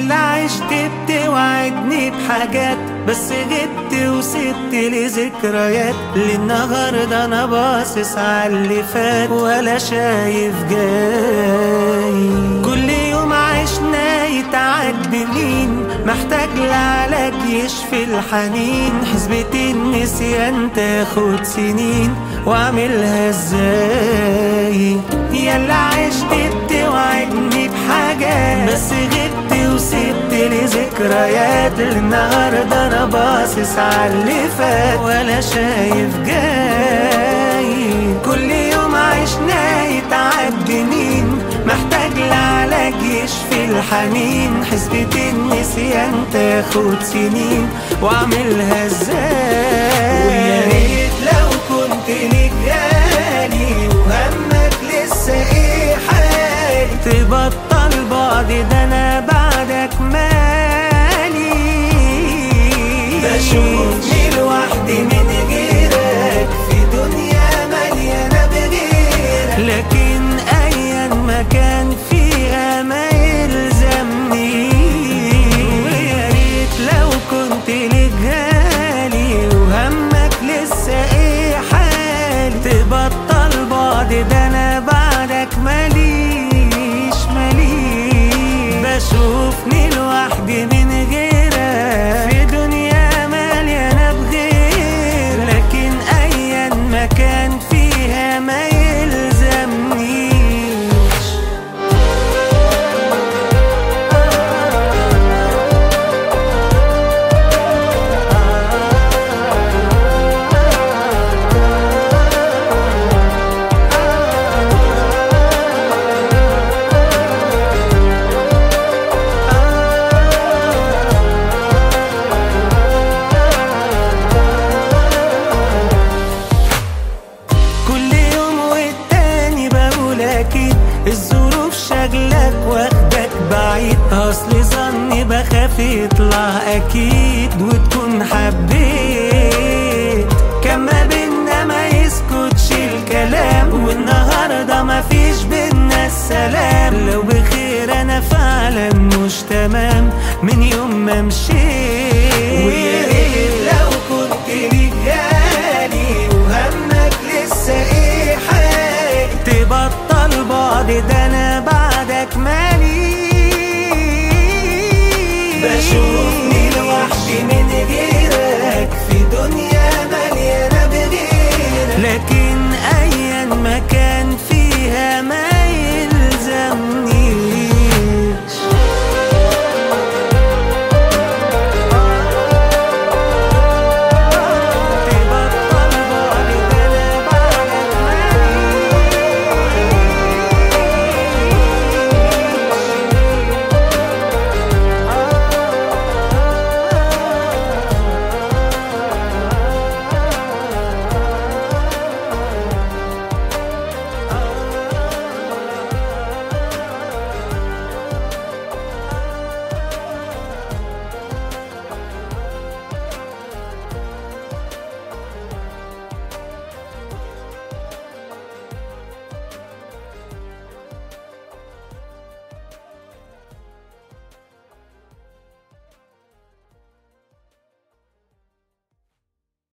يلا عشت بتوعدني بحاجات بس جبت وسبت لي ذكريات للنهارده انا باصص على اللي فات ولا شايف جاي كل يوم عشنا يتعد بمين محتاج لعلاج يشفي الحنين حسبة النسيان تاخد سنين واعملها ازاي يلا عشت بتوعدني بحاجة بس غبت وسبت لي ذكريات النهاردة انا باصص على اللي فات ولا شايف جاي كل يوم عشنا يتعد مين محتاج لعلاج يشفي الحنين حسبة النسيان تاخد سنين واعملها ازاي ويا ريت لو كنت ليك غالي وهمك لسه ايه حالي تبطل بعد ده انا بعدك مالي بشوفني لوحدي من غيرك في دنيا مليانة بغيرك لكن ايا ما كان فيها ما يلزمني ويا ريت لو كنت ليك غالي وهمك لسه ايه حالي تبطل بعد ده انا بعدك ماليش ماليش بشوفني لوحدي من غيرك في دنيا مليانة بغير لكن ايا ما كان فيها ما يلزمنيش كل يوم والتاني بقول اكيد الظروف شغلك واخدك بعيد اصل ظني بخاف يطلع اكيد وتكون حبيت كان ما بينا ما يسكتش الكلام والنهارده ما فيش بينا السلام لو بخير انا فعلا مش تمام من يوم ما مشيت ويا ريت لو كنت ليك غالي وهمك لسه ايه حالي تبطل بعد ده